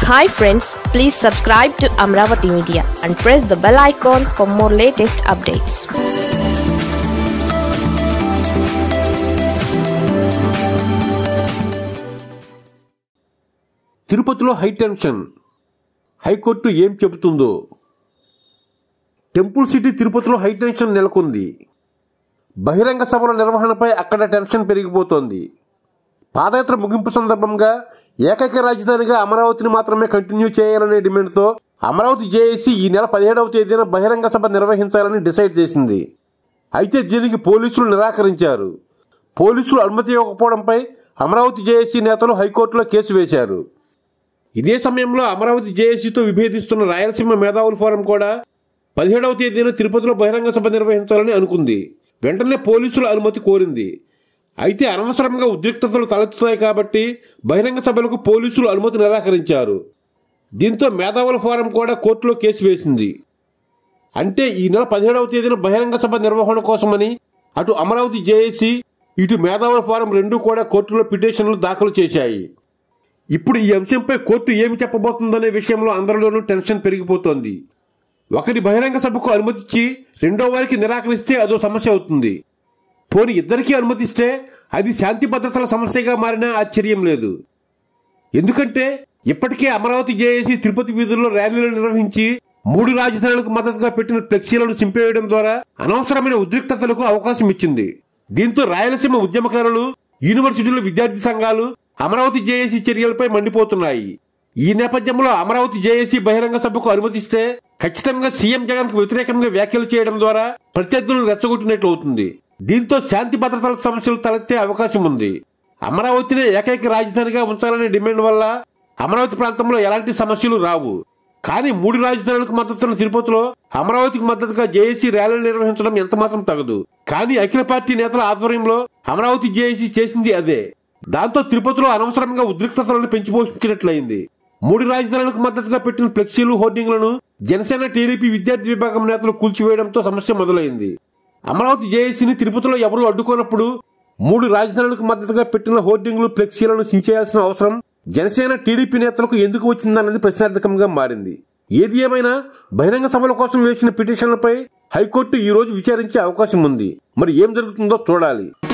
hi friends please subscribe to Amaravati media and press the bell icon for more latest updates తిరుపతిలో high tension high court ఏం చెబుతుందో temple city తిరుపతిలో high tension నెలకొంది బహిరంగ సభల నిర్వహణపై అక్కడ టెన్షన్ పెరిగిపోతోంది పాదయాత్ర ముగింపు సందర్భంగా ఏకైక రాజధానిగా అమరావతిని మాత్రమే కంటిన్యూ చేయాలనే డిమాండ్తో అమరావతి జేఏసీ ఈ నెల పదిహేడవ తేదీన బహిరంగ సభ నిర్వహించాలని డిసైడ్ చేసింది అయితే దీనికి పోలీసులు నిరాకరించారు పోలీసులు అనుమతి ఇవ్వకపోవడంపై అమరావతి జేఏసీ నేతలు హైకోర్టులో కేసు వేశారు ఇదే సమయంలో అమరావతి జేఏసీతో విభేదిస్తున్న రాయలసీమ మేధావుల ఫోరం కూడా పదిహేడవ తేదీన తిరుపతిలో బహిరంగ సభ నిర్వహించాలని అనుకుంది వెంటనే పోలీసుల అనుమతి కోరింది అయితే అనవసరంగా ఉద్రిక్తతలు తలెత్తుతాయి కాబట్టి బహిరంగ సభలకు పోలీసులు అనుమతి నిరాకరించారు దీంతో మేధావుల ఫోరం కూడా కోర్టులో కేసు వేసింది అంటే ఈ నెల పదిహేడవ తేదీన బహిరంగ సభ నిర్వహణ కోసమని అటు అమరావతి జేఏసీ ఇటు మేధావుల ఫోరం రెండూ కూడా కోర్టులో పిటిషన్లు దాఖలు చేశాయి ఇప్పుడు ఈ అంశంపై కోర్టు ఏమి చెప్పబోతుందనే విషయంలో అందరిలోనూ టెన్షన్ పెరిగిపోతోంది ఒకరి బహిరంగ సభకు అనుమతిచ్చి రెండో వారికి నిరాకరిస్తే అదో సమస్య అవుతుంది పోని ఇద్దరికీ అనుమతిస్తే అది శాంతి భద్రతల సమస్యగా మారినా ఆశ్చర్యం లేదు ఎందుకంటే ఇప్పటికే అమరావతి జేఏసీ తిరుపతి వీధుల్లో ర్యాలీలు నిర్వహించి మూడు రాజధానులకు మద్దతుగా పెట్టిన ఫ్లెక్సీలను చింపేయడం ద్వారా అనవసరమైన ఉద్రిక్తతలకు అవకాశం ఇచ్చింది దీంతో రాయలసీమ ఉద్యమకారులు యూనివర్సిటీల విద్యార్థి సంఘాలు అమరావతి జేఏసీ చర్యలపై మండిపోతున్నాయి ఈ నేపథ్యంలో అమరావతి జేఏసీ బహిరంగ సభకు అనుమతిస్తే ఖచ్చితంగా సీఎం జగన్ కు వ్యతిరేకంగా వ్యాఖ్యలు చేయడం ద్వారా ప్రత్యర్థులను రెచ్చగొట్టినట్లు అవుతుంది దీంతో శాంతి భద్రతల సమస్యలు తలెత్తే అవకాశం ఉంది అమరావతిని ఏకైక రాజధానిగా ఉంచాలనే డిమాండ్ వల్ల అమరావతి ప్రాంతంలో ఎలాంటి సమస్యలు రావు కానీ మూడు రాజధానులకు మద్దతున్న తిరుపతిలో అమరావతికి మద్దతుగా జేఏసీ ర్యాలీలు నిర్వహించడం ఎంతమాత్రం తగదు కానీ అఖిల పార్టీ నేతల ఆధ్వర్యంలో అమరావతి జేఏసీ చేసింది అదే దాంతో తిరుపతిలో అనవసరంగా ఉద్రిక్తతలను పెంచిపోషించినట్లయింది మూడు రాజధానులకు మద్దతుగా పెట్టిన ఫ్లెక్సీలు హోర్డింగ్లను జనసేన టీడీపీ విద్యార్థి విభాగం నేతలు కూల్చివేయడంతో సమస్య మొదలైంది అమరావతి జేఏసీని తిరుపతిలో ఎవరూ అడ్డుకోనప్పుడు మూడు రాజధానులకు మద్దతుగా పెట్టిన హోర్డింగ్లు ఫ్లెక్సీలను సించేయాల్సిన అవసరం జనసేన టీడీపీ నేతలకు ఎందుకు వచ్చిందన్నది ప్రశ్నార్థకంగా మారింది ఏది ఏమైనా బహిరంగ సభల కోసం వేసిన పిటిషన్లపై హైకోర్టు ఈ రోజు విచారించే అవకాశం ఉంది మరి ఏం జరుగుతుందో చూడాలి